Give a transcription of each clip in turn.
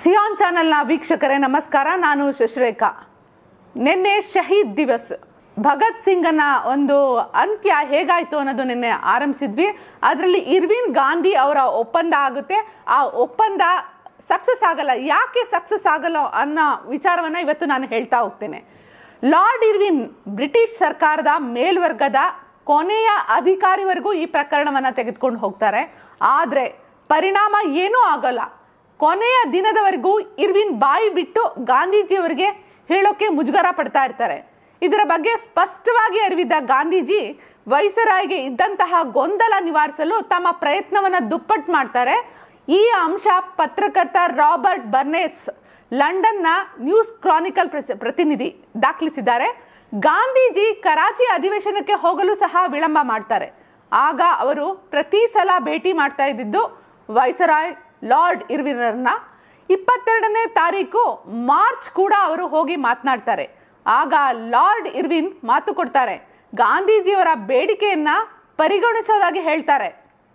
Xi'an ಚಾನೆಲ್ನ ವೀಕ್ಷಕರೇ ನಮಸ್ಕಾರ ನಾನು ಶಶಿರೇಖಾ ನಿನ್ನೆ ಶಹೀದ್ ದಿವಸ್ ಭಗತ್ ಸಿಂಗನ ಒಂದು ಅಂತ್ಯ ಹೇಗಾಯ್ತು ಅನ್ನೋದು ನಿನ್ನೆ ಆರಂಭಿಸಿದ್ವಿ ಅದರಲ್ಲಿ ಇರ್ವಿನ್ ಗಾಂಧಿ ಅವರ ಒಪ್ಪಂದ ಆಗುತ್ತೆ ಆ ಒಪ್ಪಂದ ಸಕ್ಸಸ್ ಆಗಲ್ಲ ಯಾಕೆ ಸಕ್ಸಸ್ ಆಗಲ್ಲ ಅನ್ನೋ ವಿಚಾರವನ್ನ ಇವತ್ತು ನಾನು ಹೇಳ್ತಾ ಹೋಗ್ತೇನೆ ಲಾರ್ಡ್ ಇರ್ವಿನ್ ಬ್ರಿಟಿಷ್ ಸರ್ಕಾರದ ಮೇಲ್ವರ್ಗದ ಕೊನೆಯ ಅಧಿಕಾರಿವರೆಗೂ ಈ ಪ್ರಕರಣವನ್ನ ತೆಗೆದುಕೊಂಡು ಹೋಗ್ತಾರೆ ಆದ್ರೆ ಪರಿಣಾಮ ಏನೂ ಆಗಲ್ಲ ಕೊನೆಯ ದಿನದವರೆಗೂ ಇರ್ವಿನ್ ಬಾಯಿ ಬಿಟ್ಟು ಗಾಂಧೀಜಿಯವರಿಗೆ ಹೇಳೋಕೆ ಮುಜುಗರ ಪಡ್ತಾ ಇರ್ತಾರೆ ಇದರ ಬಗ್ಗೆ ಸ್ಪಷ್ಟವಾಗಿ ಅರಿವಿದ್ದ ಗಾಂಧೀಜಿ ವೈಸರಾಯ್ಗೆ ಇದ್ದಂತಹ ಗೊಂದಲ ನಿವಾರಿಸಲು ತಮ್ಮ ಪ್ರಯತ್ನವನ್ನ ದುಪ್ಪಟ್ಟು ಮಾಡ್ತಾರೆ ಈ ಅಂಶ ಪತ್ರಕರ್ತ ರಾಬರ್ಟ್ ಬರ್ನೆಸ್ ಲಂಡನ್ನ ನ್ಯೂಸ್ ಕ್ರಾನಿಕಲ್ ಪ್ರೆಸ್- ಪ್ರತಿನಿಧಿ ದಾಖಲಿಸಿದ್ದಾರೆ ಗಾಂಧೀಜಿ ಕರಾಚಿ ಅಧಿವೇಶನಕ್ಕೆ ಹೋಗಲು ಸಹ ವಿಳಂಬ ಮಾಡ್ತಾರೆ ಆಗ ಅವರು ಪ್ರತಿ ಸಲ ಭೇಟಿ ಮಾಡ್ತಾ ಇದ್ದಿದ್ದು ವೈಸರಾಯ್ ಲಾರ್ಡ್ ಇರ್ವಿನರ್ನ ಇಪ್ಪತ್ತೆರಡನೇ ತಾರೀಕು ಮಾರ್ಚ್ ಕೂಡ ಅವರು ಹೋಗಿ ಮಾತನಾಡ್ತಾರೆ ಆಗ ಲಾರ್ಡ್ ಇರ್ವಿನ್ ಮಾತು ಕೊಡ್ತಾರೆ ಗಾಂಧೀಜಿಯವರ ಬೇಡಿಕೆಯನ್ನ ಪರಿಗಣಿಸೋದಾಗಿ ಹೇಳ್ತಾರೆ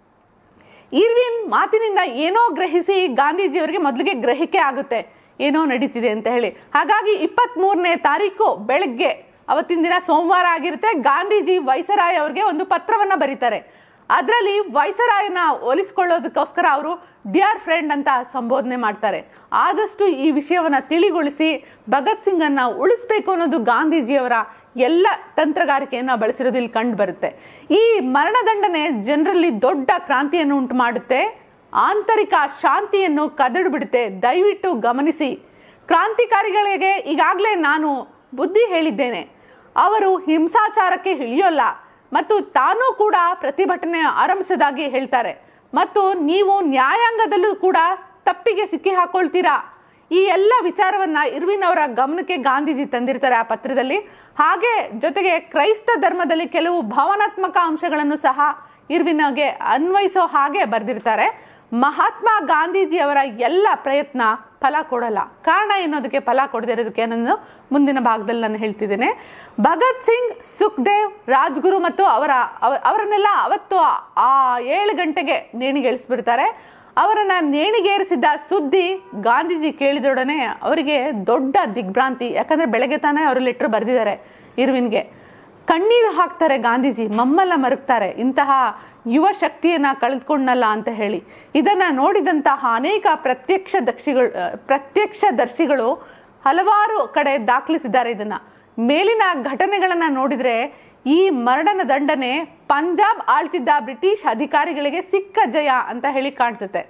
ಇರ್ವಿನ್ ಮಾತಿನಿಂದ ಏನೋ ಗ್ರಹಿಸಿ ಗಾಂಧೀಜಿಯವರಿಗೆ ಮೊದಲಿಗೆ ಗ್ರಹಿಕೆ ಆಗುತ್ತೆ ಏನೋ ನಡೀತಿದೆ ಅಂತ ಹೇಳಿ ಹಾಗಾಗಿ ಇಪ್ಪತ್ತ್ ಮೂರನೇ ತಾರೀಕು ಬೆಳಗ್ಗೆ ಅವತ್ತಿನ ದಿನ ಸೋಮವಾರ ಆಗಿರುತ್ತೆ ಗಾಂಧೀಜಿ ವೈಸರಾಯ್ ಅವರಿಗೆ ಒಂದು ಪತ್ರವನ್ನ ಬರೀತಾರೆ ಅದರಲ್ಲಿ ವೈಸರಾಯನ ಒಲಿಸ್ಕೊಳ್ಳೋದಕ್ಕೋಸ್ಕರ ಅವರು ಡಿಯರ್ ಫ್ರೆಂಡ್ ಅಂತ ಸಂಬೋಧನೆ ಮಾಡ್ತಾರೆ ಆದಷ್ಟು ಈ ವಿಷಯವನ್ನ ತಿಳಿಗೊಳಿಸಿ ಭಗತ್ ಸಿಂಗನ್ನ ಉಳಿಸ್ಬೇಕು ಅನ್ನೋದು ಗಾಂಧೀಜಿಯವರ ಎಲ್ಲ ತಂತ್ರಗಾರಿಕೆಯನ್ನು ಬಳಸಿರೋದು ಇಲ್ಲಿ ಕಂಡು ಬರುತ್ತೆ ಈ ಮರಣದಂಡನೆ ಜನರಲ್ಲಿ ದೊಡ್ಡ ಕ್ರಾಂತಿಯನ್ನು ಉಂಟು ಮಾಡುತ್ತೆ ಆಂತರಿಕ ಶಾಂತಿಯನ್ನು ಕದಡು ಬಿಡುತ್ತೆ ದಯವಿಟ್ಟು ಗಮನಿಸಿ ಕ್ರಾಂತಿಕಾರಿಗಳಿಗೆ ಈಗಾಗಲೇ ನಾನು ಬುದ್ಧಿ ಹೇಳಿದ್ದೇನೆ ಅವರು ಹಿಂಸಾಚಾರಕ್ಕೆ ಇಳಿಯೋಲ್ಲ ಮತ್ತು ತಾನೂ ಕೂಡ ಪ್ರತಿಭಟನೆ ಆರಂಭಿಸೋದಾಗಿ ಹೇಳ್ತಾರೆ ಮತ್ತು ನೀವು ನ್ಯಾಯಾಂಗದಲ್ಲೂ ಕೂಡ ತಪ್ಪಿಗೆ ಸಿಕ್ಕಿ ಹಾಕೊಳ್ತೀರಾ ಈ ಎಲ್ಲ ವಿಚಾರವನ್ನ ಇರ್ವಿನ್ ಅವರ ಗಮನಕ್ಕೆ ಗಾಂಧೀಜಿ ತಂದಿರ್ತಾರೆ ಆ ಪತ್ರದಲ್ಲಿ ಹಾಗೆ ಜೊತೆಗೆ ಕ್ರೈಸ್ತ ಧರ್ಮದಲ್ಲಿ ಕೆಲವು ಭಾವನಾತ್ಮಕ ಅಂಶಗಳನ್ನು ಸಹ ಇರ್ವಿನ್ಗೆ ಅನ್ವಯಿಸೋ ಹಾಗೆ ಬರೆದಿರ್ತಾರೆ ಮಹಾತ್ಮ ಗಾಂಧೀಜಿಯವರ ಎಲ್ಲ ಪ್ರಯತ್ನ ಫಲ ಕೊಡಲ್ಲ ಕಾರಣ ಎನ್ನೋದಕ್ಕೆ ಫಲ ಕೊಡದಿರೋದಕ್ಕೆ ನಾನು ಮುಂದಿನ ಭಾಗದಲ್ಲಿ ನಾನು ಹೇಳ್ತಿದ್ದೇನೆ ಭಗತ್ ಸಿಂಗ್ ಸುಖ್ದೇವ್ ರಾಜ್ಗುರು ಮತ್ತು ಅವರ ಅವ- ಅವರನ್ನೆಲ್ಲ ಅವತ್ತು ಆ ಏಳು ಗಂಟೆಗೆ ನೇಣಿಗೇರಿಸ್ಬಿಡ್ತಾರೆ ಅವರನ್ನ ನೇಣಿಗೇರಿಸಿದ ಸುದ್ದಿ ಗಾಂಧೀಜಿ ಕೇಳಿದೊಡನೆ ಅವರಿಗೆ ದೊಡ್ಡ ದಿಗ್ಭ್ರಾಂತಿ ಯಾಕಂದ್ರೆ ಬೆಳಗ್ಗೆ ತಾನೇ ಅವರು ಲೆಟ್ರ್ ಬರೆದಿದ್ದಾರೆ ಇರ್ವಿನ್ಗೆ ಕಣ್ಣೀರು ಹಾಕ್ತಾರೆ ಗಾಂಧೀಜಿ ಮಮ್ಮಲ್ಲ ಮರುಗ್ತಾರೆ ಇಂತಹ ಯುವ ಶಕ್ತಿಯನ್ನ ಕಳೆದುಕೊಂಡಲ್ಲ ಅಂತ ಹೇಳಿ ಇದನ್ನ ನೋಡಿದಂತಹ ಅನೇಕ ಪ್ರತ್ಯಕ್ಷ ದಕ್ಷಿಗಳು ಪ್ರತ್ಯಕ್ಷ ದರ್ಶಿಗಳು ಹಲವಾರು ಕಡೆ ದಾಖಲಿಸಿದ್ದಾರೆ ಇದನ್ನ ಮೇಲಿನ ಘಟನೆಗಳನ್ನ ನೋಡಿದ್ರೆ ಈ ಮರಣದ ದಂಡನೆ ಪಂಜಾಬ್ ಆಳ್ತಿದ್ದ ಬ್ರಿಟಿಷ್ ಅಧಿಕಾರಿಗಳಿಗೆ ಸಿಕ್ಕ ಜಯ ಅಂತ ಹೇಳಿ ಕಾಣಿಸುತ್ತೆ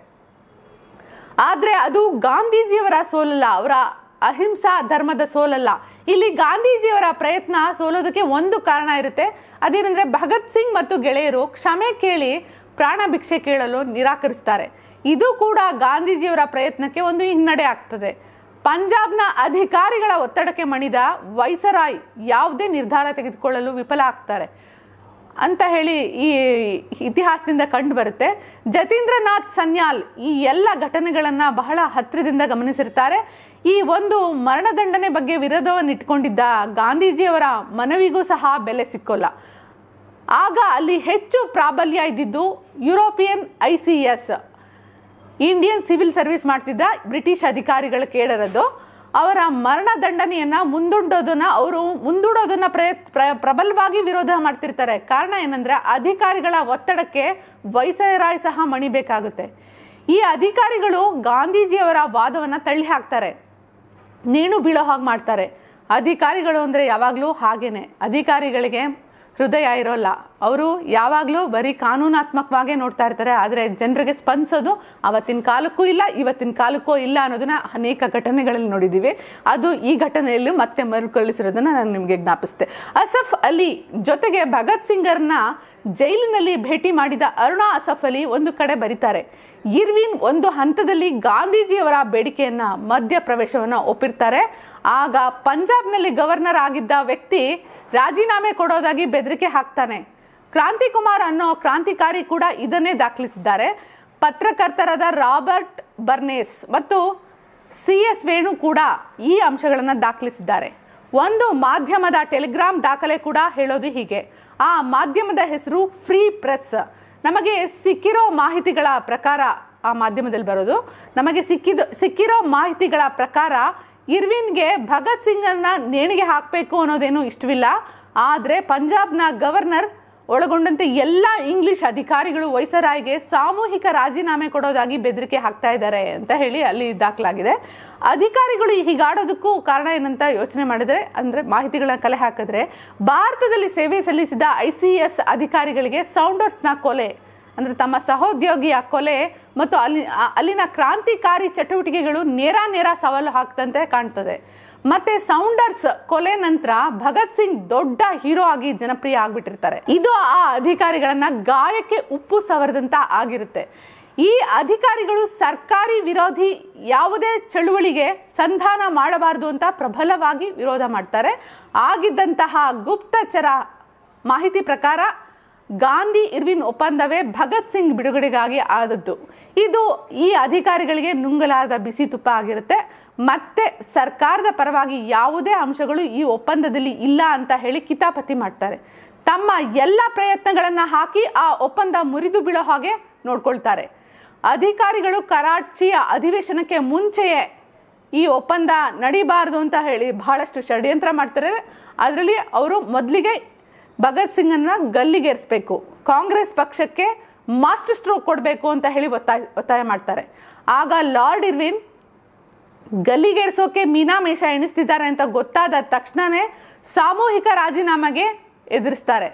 ಆದ್ರೆ ಅದು ಗಾಂಧೀಜಿಯವರ ಸೋಲಲ್ಲ ಅವರ ಅಹಿಂಸಾ ಧರ್ಮದ ಸೋಲಲ್ಲ ಇಲ್ಲಿ ಗಾಂಧೀಜಿಯವರ ಪ್ರಯತ್ನ ಸೋಲೋದಕ್ಕೆ ಒಂದು ಕಾರಣ ಇರುತ್ತೆ ಅದೇನೆಂದ್ರೆ ಭಗತ್ ಸಿಂಗ್ ಮತ್ತು ಗೆಳೆಯರು ಕ್ಷಮೆ ಕೇಳಿ ಪ್ರಾಣ ಭಿಕ್ಷೆ ಕೇಳಲು ನಿರಾಕರಿಸ್ತಾರೆ ಇದು ಕೂಡ ಗಾಂಧೀಜಿಯವರ ಪ್ರಯತ್ನಕ್ಕೆ ಒಂದು ಹಿನ್ನಡೆ ಆಗ್ತದೆ ಪಂಜಾಬ್ನ ಅಧಿಕಾರಿಗಳ ಒತ್ತಡಕ್ಕೆ ಮಣಿದ ವೈಸರಾಯ್ ಯಾವುದೇ ನಿರ್ಧಾರ ತೆಗೆದುಕೊಳ್ಳಲು ವಿಫಲ ಆಗ್ತಾರೆ ಅಂತ ಹೇಳಿ ಈ ಇತಿಹಾಸದಿಂದ ಕಂಡು ಬರುತ್ತೆ ಜತೀಂದ್ರನಾಥ್ ಸನ್ಯಾಲ್ ಈ ಎಲ್ಲ ಘಟನೆಗಳನ್ನ ಬಹಳ ಹತ್ತಿರದಿಂದ ಗಮನಿಸಿರ್ತಾರೆ ಈ ಒಂದು ಮರಣದಂಡನೆ ಬಗ್ಗೆ ವಿರೋಧವನ್ನು ಇಟ್ಕೊಂಡಿದ್ದ ಗಾಂಧೀಜಿಯವರ ಮನವಿಗೂ ಸಹ ಬೆಲೆ ಸಿಕ್ಕೋಲ್ಲ ಆಗ ಅಲ್ಲಿ ಹೆಚ್ಚು ಪ್ರಾಬಲ್ಯ ಇದ್ದಿದ್ದು European I C S Indian civil service ಮಾಡ್ತಿದ್ದ ಬ್ರಿಟಿಷ್ ಅಧಿಕಾರಿಗಳ ಕೇಳರದು ಅವರ ಮರಣ ದಂಡನೆಯನ್ನ ಮುಂದೂಡೋದನ್ನ ಅವರು ಮುಂದೂಡೋದನ್ನ ಪ್ರಯತ್ ಪ್ರ- ಪ್ರಬಲವಾಗಿ ವಿರೋಧ ಮಾಡ್ತಿರ್ತಾರೆ ಕಾರಣ ಏನಂದ್ರೆ ಅಧಿಕಾರಿಗಳ ಒತ್ತಡಕ್ಕೆ ವೈಸರಾಯ್ ಸಹ ಮಣಿಬೇಕಾಗುತ್ತೆ ಈ ಅಧಿಕಾರಿಗಳು ಗಾಂಧೀಜಿಯವರ ವಾದವನ್ನ ತಳ್ಳಿ ಹಾಕ್ತಾರೆ ನೇಣು ಬೀಳೋ ಹಾಗೆ ಮಾಡ್ತಾರೆ ಅಧಿಕಾರಿಗಳು ಅಂದರೆ ಯಾವಾಗಲೂ ಹಾಗೇನೆ ಅಧಿಕಾರಿಗಳಿಗೆ ಹೃದಯ ಇರೋಲ್ಲ ಅವರು ಯಾವಾಗಲೂ ಬರೀ ಕಾನೂನಾತ್ಮಕವಾಗೇ ನೋಡ್ತಾ ಇರ್ತಾರೆ ಆದರೆ ಜನರಿಗೆ ಸ್ಪಂದಿಸೋದು ಅವತ್ತಿನ ಕಾಲಕ್ಕೂ ಇಲ್ಲ ಇವತ್ತಿನ ಕಾಲಕ್ಕೂ ಇಲ್ಲ ಅನ್ನೋದನ್ನ ಅನೇಕ ಘಟನೆಗಳಲ್ಲಿ ನೋಡಿದ್ದೀವಿ ಅದು ಈ ಘಟನೆಯಲ್ಲೂ ಮತ್ತೆ ಮರುಕಳಿಸಿರೋದನ್ನ ನಾನು ನಿಮಗೆ ಜ್ಞಾಪಿಸ್ತೆ ಅಸಫ್ ಅಲಿ ಜೊತೆಗೆ ಭಗತ್ ಸಿಂಗರ್ನ ಜೈಲಿನಲ್ಲಿ ಭೇಟಿ ಮಾಡಿದ ಅರುಣಾ ಅಸಫ್ ಅಲಿ ಒಂದು ಕಡೆ ಬರೀತಾರೆ ಇರ್ವಿನ್ ಒಂದು ಹಂತದಲ್ಲಿ ಗಾಂಧೀಜಿಯವರ ಬೇಡಿಕೆಯನ್ನ ಮಧ್ಯ ಪ್ರವೇಶವನ್ನ ಒಪ್ಪಿರ್ತಾರೆ ಆಗ ಪಂಜಾಬ್ನಲ್ಲಿ ಗವರ್ನರ್ ಆಗಿದ್ದ ವ್ಯಕ್ತಿ ರಾಜೀನಾಮೆ ಕೊಡೋದಾಗಿ ಬೆದರಿಕೆ ಹಾಕ್ತಾನೆ ಕ್ರಾಂತಿ ಕುಮಾರ್ ಅನ್ನೋ ಕ್ರಾಂತಿಕಾರಿ ಕೂಡ ಇದನ್ನೇ ದಾಖಲಿಸಿದ್ದಾರೆ ಪತ್ರಕರ್ತರಾದ ರಾಬರ್ಟ್ ಬರ್ನೇಸ್ ಮತ್ತು ಸಿ ಎಸ್ ವೇಣು ಕೂಡ ಈ ಅಂಶಗಳನ್ನು ದಾಖಲಿಸಿದ್ದಾರೆ ಒಂದು ಮಾಧ್ಯಮದ ಟೆಲಿಗ್ರಾಮ್ ದಾಖಲೆ ಕೂಡ ಹೇಳೋದು ಹೀಗೆ ಆ ಮಾಧ್ಯಮದ ಹೆಸರು ಫ್ರೀ ಪ್ರೆಸ್ ನಮಗೆ ಸಿಕ್ಕಿರೋ ಮಾಹಿತಿಗಳ ಪ್ರಕಾರ ಆ ಮಾಧ್ಯಮದಲ್ಲಿ ಬರೋದು ನಮಗೆ ಸಿಕ್ಕಿದ ಸಿಕ್ಕಿರೋ ಮಾಹಿತಿಗಳ ಪ್ರಕಾರ ಇರ್ವಿನ್ಗೆ ಭಗತ್ ಸಿಂಗನ್ನ ನೇಣಿಗೆ ಹಾಕಬೇಕು ಅನ್ನೋದೇನು ಇಷ್ಟವಿಲ್ಲ ಆದರೆ ಪಂಜಾಬ್ನ ಗವರ್ನರ್ ಒಳಗೊಂಡಂತೆ ಎಲ್ಲ ಇಂಗ್ಲಿಷ್ ಅಧಿಕಾರಿಗಳು ವೈಸರಾಯ್ಗೆ ಸಾಮೂಹಿಕ ರಾಜೀನಾಮೆ ಕೊಡೋದಾಗಿ ಬೆದರಿಕೆ ಹಾಕ್ತಾ ಇದ್ದಾರೆ ಅಂತ ಹೇಳಿ ಅಲ್ಲಿ ದಾಖಲಾಗಿದೆ ಅಧಿಕಾರಿಗಳು ಹೀಗಾಡೋದಕ್ಕೂ ಕಾರಣ ಏನಂತ ಯೋಚನೆ ಮಾಡಿದ್ರೆ ಅಂದರೆ ಮಾಹಿತಿಗಳನ್ನ ಕಲೆ ಹಾಕಿದ್ರೆ ಭಾರತದಲ್ಲಿ ಸೇವೆ ಸಲ್ಲಿಸಿದ ಐ ಸಿ ಎಸ್ ಅಧಿಕಾರಿಗಳಿಗೆ ಸೌಂಡರ್ಸ್ನ ಕೊಲೆ ಅಂದರೆ ತಮ್ಮ ಸಹೋದ್ಯೋಗಿಯ ಕೊಲೆ ಮತ್ತು ಅಲ್ಲಿ ಆ- ಅಲ್ಲಿನ ಕ್ರಾಂತಿಕಾರಿ ಚಟುವಟಿಕೆಗಳು ನೇರ ನೇರ ಸವಾಲು ಹಾಕ್ದಂತೆ ಕಾಣ್ತದೆ ಮತ್ತೆ ಸೌಂಡರ್ಸ್ ಕೊಲೆ ನಂತರ ಭಗತ್ ಸಿಂಗ್ ದೊಡ್ಡ ಹೀರೋ ಆಗಿ ಜನಪ್ರಿಯ ಆಗ್ಬಿಟ್ಟಿರ್ತಾರೆ ಇದು ಆ ಅಧಿಕಾರಿಗಳನ್ನ ಗಾಯಕ್ಕೆ ಉಪ್ಪು ಸವರದಂತ ಆಗಿರುತ್ತೆ ಈ ಅಧಿಕಾರಿಗಳು ಸರ್ಕಾರಿ ವಿರೋಧಿ ಯಾವುದೇ ಚಳುವಳಿಗೆ ಸಂಧಾನ ಮಾಡಬಾರದು ಅಂತ ಪ್ರಬಲವಾಗಿ ವಿರೋಧ ಮಾಡ್ತಾರೆ ಆಗಿದ್ದಂತಹ ಗುಪ್ತಚರ ಮಾಹಿತಿ ಪ್ರಕಾರ ಗಾಂಧಿ ಇರ್ವಿನ್ ಒಪ್ಪಂದವೇ ಭಗತ್ ಸಿಂಗ್ ಬಿಡುಗಡೆಗಾಗಿ ಆದದ್ದು ಇದು ಈ ಅಧಿಕಾರಿಗಳಿಗೆ ನುಂಗಲಾರದ ಬಿಸಿ ತುಪ್ಪ ಆಗಿರುತ್ತೆ ಮತ್ತೆ ಸರ್ಕಾರದ ಪರವಾಗಿ ಯಾವುದೇ ಅಂಶಗಳು ಈ ಒಪ್ಪಂದದಲ್ಲಿ ಇಲ್ಲ ಅಂತ ಹೇಳಿ ಕಿತಾಪತಿ ಮಾಡ್ತಾರೆ ತಮ್ಮ ಎಲ್ಲ ಪ್ರಯತ್ನಗಳನ್ನ ಹಾಕಿ ಆ ಒಪ್ಪಂದ ಮುರಿದು ಬೀಳೋ ಹಾಗೆ ನೋಡ್ಕೊಳ್ತಾರೆ ಅಧಿಕಾರಿಗಳು ಕರಾಚಿಯ ಅಧಿವೇಶನಕ್ಕೆ ಮುಂಚೆಯೇ ಈ ಒಪ್ಪಂದ ನಡಿಬಾರದು ಅಂತ ಹೇಳಿ ಬಹಳಷ್ಟು ಷಡ್ಯಂತ್ರ ಮಾಡ್ತಾರೆ ಅದರಲ್ಲಿ ಅವರು ಮೊದಲಿಗೆ ಭಗತ್ ಸಿಂಗನ್ನ ಗಲ್ಲಿಗೇರಿಸಬೇಕು ಕಾಂಗ್ರೆಸ್ ಪಕ್ಷಕ್ಕೆ ಮಾಸ್ಟರ್ ಸ್ಟ್ರೋಕ್ ಕೊಡಬೇಕು ಅಂತ ಹೇಳಿ ಒತ್ತಾಯ ಒತ್ತಾಯ ಮಾಡ್ತಾರೆ ಆಗ ಲಾರ್ಡ್ ಇರ್ವಿನ್ ಗಲ್ಲಿಗೇರಿಸೋಕೆ ಮೀನಾಮೇಷ ಎಣಿಸ್ತಿದ್ದಾರೆ ಅಂತ ಗೊತ್ತಾದ ತಕ್ಷಣನೇ ಸಾಮೂಹಿಕ ರಾಜೀನಾಮೆಗೆ ಎದುರಿಸ್ತಾರೆ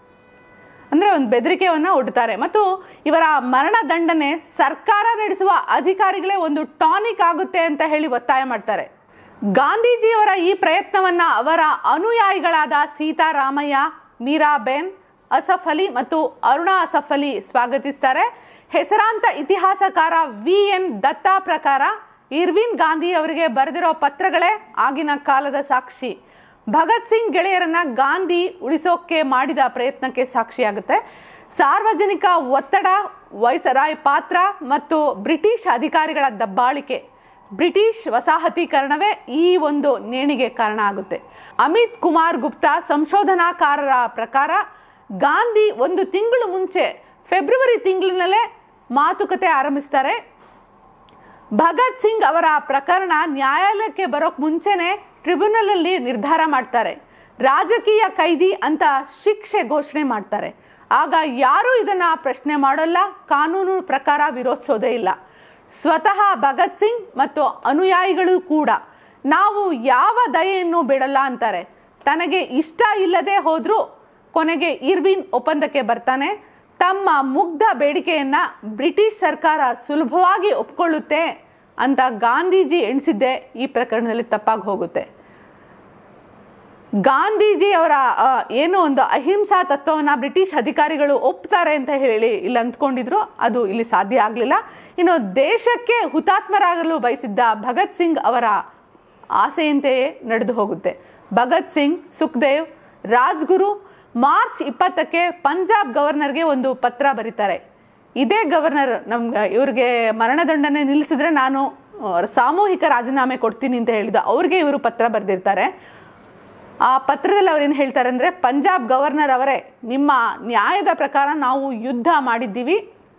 ಅಂದ್ರೆ ಒಂದು ಬೆದರಿಕೆಯನ್ನ ಒಡ್ತಾರೆ ಮತ್ತು ಇವರ ಮರಣ ದಂಡನೆ ಸರ್ಕಾರ ನಡೆಸುವ ಅಧಿಕಾರಿಗಳೇ ಒಂದು ಟಾನಿಕ್ ಆಗುತ್ತೆ ಅಂತ ಹೇಳಿ ಒತ್ತಾಯ ಮಾಡ್ತಾರೆ ಗಾಂಧೀಜಿಯವರ ಈ ಪ್ರಯತ್ನವನ್ನ ಅವರ ಅನುಯಾಯಿಗಳಾದ ಸೀತಾರಾಮಯ್ಯ ಮೀರಾಬೆನ್ ಅಸಫ್ ಅಲಿ ಮತ್ತು ಅರುಣಾ ಅಸಫ್ ಅಲಿ ಸ್ವಾಗತಿಸ್ತಾರೆ ಹೆಸರಾಂತ ಇತಿಹಾಸಕಾರ ವಿ ಎನ್ ದತ್ತಾ ಪ್ರಕಾರ ಇರ್ವಿನ್ ಗಾಂಧಿ ಅವರಿಗೆ ಬರೆದಿರೋ ಪತ್ರಗಳೇ ಆಗಿನ ಕಾಲದ ಸಾಕ್ಷಿ ಭಗತ್ ಸಿಂಗ್ ಗೆಳೆಯರನ್ನ ಗಾಂಧಿ ಉಳಿಸೋಕೆ ಮಾಡಿದ ಪ್ರಯತ್ನಕ್ಕೆ ಸಾಕ್ಷಿಯಾಗುತ್ತೆ ಸಾರ್ವಜನಿಕ ಒತ್ತಡ ವೈಸರಾಯ್ ಪಾತ್ರ ಮತ್ತು ಬ್ರಿಟಿಷ್ ಅಧಿಕಾರಿಗಳ ದಬ್ಬಾಳಿಕೆ ಬ್ರಿಟಿಷ್ ವಸಾಹತೀಕರಣವೇ ಈ ಒಂದು ನೇಣಿಗೆ ಕಾರಣ ಆಗುತ್ತೆ ಅಮಿತ್ ಕುಮಾರ್ ಗುಪ್ತಾ ಸಂಶೋಧನಾಕಾರರ ಪ್ರಕಾರ ಗಾಂಧಿ ಒಂದು ತಿಂಗಳು ಮುಂಚೆ ಫೆಬ್ರವರಿ ತಿಂಗಳಿನಲ್ಲೇ ಮಾತುಕತೆ ಆರಂಭಿಸ್ತಾರೆ ಭಗತ್ ಸಿಂಗ್ ಅವರ ಪ್ರಕರಣ ನ್ಯಾಯಾಲಯಕ್ಕೆ ಬರೋಕ್ ಮುಂಚೆನೆ ಟ್ರಿಬ್ಯುನಲ್ ಅಲ್ಲಿ ನಿರ್ಧಾರ ಮಾಡ್ತಾರೆ ರಾಜಕೀಯ ಕೈದಿ ಅಂತ ಶಿಕ್ಷೆ ಘೋಷಣೆ ಮಾಡ್ತಾರೆ ಆಗ ಯಾರು ಇದನ್ನ ಪ್ರಶ್ನೆ ಮಾಡೋಲ್ಲ ಕಾನೂನು ಪ್ರಕಾರ ವಿರೋಧಿಸೋದೇ ಇಲ್ಲ ಸ್ವತಃ ಭಗತ್ ಸಿಂಗ್ ಮತ್ತು ಅನುಯಾಯಿಗಳು ಕೂಡ ನಾವು ಯಾವ ದಯೆಯನ್ನು ಬಿಡಲ್ಲ ಅಂತಾರೆ ತನಗೆ ಇಷ್ಟ ಇಲ್ಲದೆ ಹೋದ್ರೂ ಕೊನೆಗೆ ಇರ್ವಿನ್ ಒಪ್ಪಂದಕ್ಕೆ ಬರ್ತಾನೆ ತಮ್ಮ ಮುಗ್ಧ ಬೇಡಿಕೆಯನ್ನ ಬ್ರಿಟಿಷ್ ಸರ್ಕಾರ ಸುಲಭವಾಗಿ ಒಪ್ಕೊಳ್ಳುತ್ತೆ ಅಂತ ಗಾಂಧೀಜಿ ಎಣಿಸಿದ್ದೆ ಈ ಪ್ರಕರಣದಲ್ಲಿ ತಪ್ಪಾಗಿ ಹೋಗುತ್ತೆ ಗಾಂಧೀಜಿ ಅವರ ಆ, ಏನು ಒಂದು ಅಹಿಂಸಾ ತತ್ವವನ್ನ ಬ್ರಿಟಿಷ್ ಅಧಿಕಾರಿಗಳು ಒಪ್ತಾರೆ ಅಂತ ಹೇಳಿ ಇಲ್ಲಿ ಅಂದ್ಕೊಂಡಿದ್ರು ಅದು ಇಲ್ಲಿ ಸಾಧ್ಯ ಆಗಲಿಲ್ಲ ಇನ್ನು ದೇಶಕ್ಕೆ ಹುತಾತ್ಮರಾಗಲು ಬಯಸಿದ್ದ ಭಗತ್ ಸಿಂಗ್ ಅವರ ಆಸೆಯಂತೆಯೇ ನಡೆದು ಹೋಗುತ್ತೆ ಭಗತ್ ಸಿಂಗ್ ಸುಖದೇವ್ ರಾಜ್ಗುರು ಮಾರ್ಚ್ ಇಪ್ಪತ್ತಕ್ಕೆ ಪಂಜಾಬ್ ಗವರ್ನರ್ಗೆ ಒಂದು ಪತ್ರ ಬರೀತಾರೆ ಇದೇ ಗವರ್ನರ್ ನಮ್ಗೆ ಇವ್ರಿಗೆ ಮರಣದಂಡನೆ ನಿಲ್ಲಿಸಿದ್ರೆ ನಾನು ಆ, ಸಾಮೂಹಿಕ ರಾಜೀನಾಮೆ ಕೊಡ್ತೀನಿ ಅಂತ ಹೇಳಿದ ಅವ್ರಿಗೆ ಇವರು ಪತ್ರ ಬರೆದಿರ್ತಾರೆ ಆ ಪತ್ರದಲ್ಲಿ ಅವ್ರು ಏನು ಹೇಳ್ತಾರೆ ಅಂದರೆ ಪಂಜಾಬ್ ಗವರ್ನರ್ ಅವರೇ ನಿಮ್ಮ ನ್ಯಾಯದ ಪ್ರಕಾರ ನಾವು ಯುದ್ಧ ಮಾಡಿದ್ದೀವಿ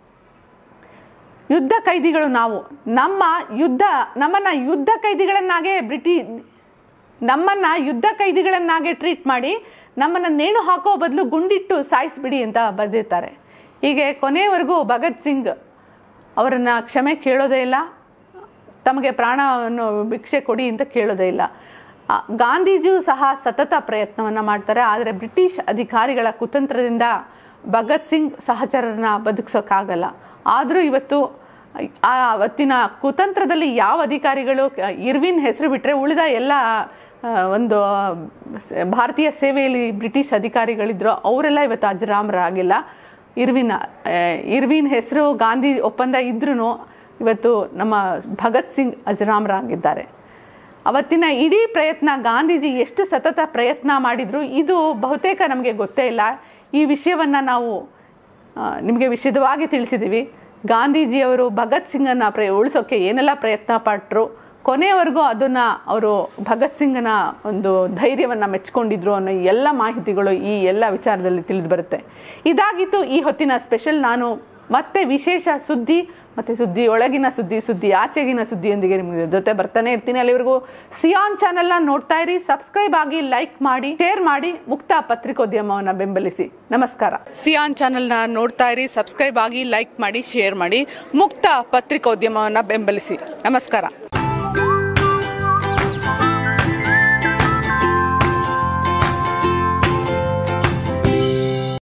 ಯುದ್ಧ ಕೈದಿಗಳು ನಾವು ನಮ್ಮ ಯುದ್ಧ ನಮ್ಮನ್ನ ಯುದ್ಧ ಕೈದಿಗಳನ್ನಾಗೆ ಬ್ರಿಟಿ ನಮ್ಮನ್ನ ಯುದ್ಧ ಕೈದಿಗಳನ್ನಾಗೆ ಟ್ರೀಟ್ ಮಾಡಿ ನಮ್ಮನ್ನ ನೇಣು ಹಾಕೋ ಬದಲು ಗುಂಡಿಟ್ಟು ಸಾಯಿಸ್ಬಿಡಿ ಅಂತ ಬರೆದಿರ್ತಾರೆ ಹೀಗೆ ಕೊನೆಯವರೆಗೂ ಭಗತ್ ಸಿಂಗ್ ಅವರನ್ನ ಕ್ಷಮೆ ಕೇಳೋದೇ ಇಲ್ಲ ತಮಗೆ ಪ್ರಾಣವನ್ನು ಭಿಕ್ಷೆ ಕೊಡಿ ಅಂತ ಕೇಳೋದೇ ಇಲ್ಲ ಆ, ಗಾಂಧೀಜಿಯೂ ಸಹ ಸತತ ಪ್ರಯತ್ನವನ್ನು ಮಾಡ್ತಾರೆ ಆದರೆ ಬ್ರಿಟಿಷ್ ಅಧಿಕಾರಿಗಳ ಕುತಂತ್ರದಿಂದ ಭಗತ್ ಸಿಂಗ್ ಸಹಚರರನ್ನ ಬದುಕಿಸೋಕ್ಕಾಗಲ್ಲ ಆದರೂ ಇವತ್ತು ಆ ಅವತ್ತಿನ ಕುತಂತ್ರದಲ್ಲಿ ಯಾವ ಅಧಿಕಾರಿಗಳು ಕ- ಇರ್ವಿನ್ ಹೆಸರು ಬಿಟ್ಟರೆ ಉಳಿದ ಎಲ್ಲ ಆ, ಒಂದು ಸ- ಭಾರತೀಯ ಸೇವೆಯಲ್ಲಿ ಬ್ರಿಟಿಷ್ ಅಧಿಕಾರಿಗಳಿದ್ರು ಅವರೆಲ್ಲ ಇವತ್ತು ಅಜರಾಮರಾಗಿಲ್ಲ ಇರ್ವಿನ್ ಆ, ಇರ್ವಿನ್ ಹೆಸರು ಗಾಂಧಿ ಒಪ್ಪಂದ ಇದ್ರೂ ಇವತ್ತು ನಮ್ಮ ಭಗತ್ ಸಿಂಗ್ ಅಜರಾಮರಾಗಿದ್ದಾರೆ ಅವತ್ತಿನ ಇಡೀ ಪ್ರಯತ್ನ ಗಾಂಧೀಜಿ ಎಷ್ಟು ಸತತ ಪ್ರಯತ್ನ ಮಾಡಿದ್ರು ಇದು ಬಹುತೇಕ ನಮಗೆ ಗೊತ್ತೇ ಇಲ್ಲ ಈ ವಿಷಯವನ್ನು ನಾವು ನಿಮಗೆ ವಿಶದವಾಗಿ ತಿಳಿಸಿದ್ದೀವಿ ಗಾಂಧೀಜಿಯವರು ಭಗತ್ ಸಿಂಗನ್ನು ಪ್ರ ಉಳಿಸೋಕ್ಕೆ ಏನೆಲ್ಲ ಪ್ರಯತ್ನ ಪಟ್ಟರು ಕೊನೆಯವರೆಗೂ ಅದನ್ನು ಅವರು ಭಗತ್ ಸಿಂಗನ ಒಂದು ಧೈರ್ಯವನ್ನು ಮೆಚ್ಕೊಂಡಿದ್ರು ಅನ್ನೋ ಎಲ್ಲ ಮಾಹಿತಿಗಳು ಈ ಎಲ್ಲ ವಿಚಾರದಲ್ಲಿ ತಿಳಿದು ಬರುತ್ತೆ ಇದಾಗಿತ್ತು ಈ ಹೊತ್ತಿನ ಸ್ಪೆಷಲ್ ನಾನು ಮತ್ತೆ ವಿಶೇಷ ಸುದ್ದಿ ಮತ್ತು ಸುದ್ದಿ ಒಳಗಿನ ಸುದ್ದಿ ಸುದ್ದಿ ಆಚೆಗಿನ ಸುದ್ದಿಯೊಂದಿಗೆ ನಿಮಗೆ ಜೊತೆ ಬರ್ತಾನೆ ಇರ್ತೀನಿ ಅಲ್ಲಿವರೆಗೂ ಸಿಯಾನ್ ಚಾನೆಲ್ನ ನೋಡ್ತಾ ಇರಿ ಸಬ್ಸ್ಕ್ರೈಬ್ ಆಗಿ ಲೈಕ್ ಮಾಡಿ ಶೇರ್ ಮಾಡಿ ಮುಕ್ತ ಪತ್ರಿಕೋದ್ಯಮವನ್ನು ಬೆಂಬಲಿಸಿ ನಮಸ್ಕಾರ ಸಿಯಾನ್ ಚಾನೆಲ್ನ ನೋಡ್ತಾ ಇರಿ ಸಬ್ಸ್ಕ್ರೈಬ್ ಆಗಿ ಲೈಕ್ ಮಾಡಿ ಶೇರ್ ಮಾಡಿ ಮುಕ್ತ ಪತ್ರಿಕೋದ್ಯಮವನ್ನು ಬೆಂಬಲಿಸಿ ನಮಸ್ಕಾರ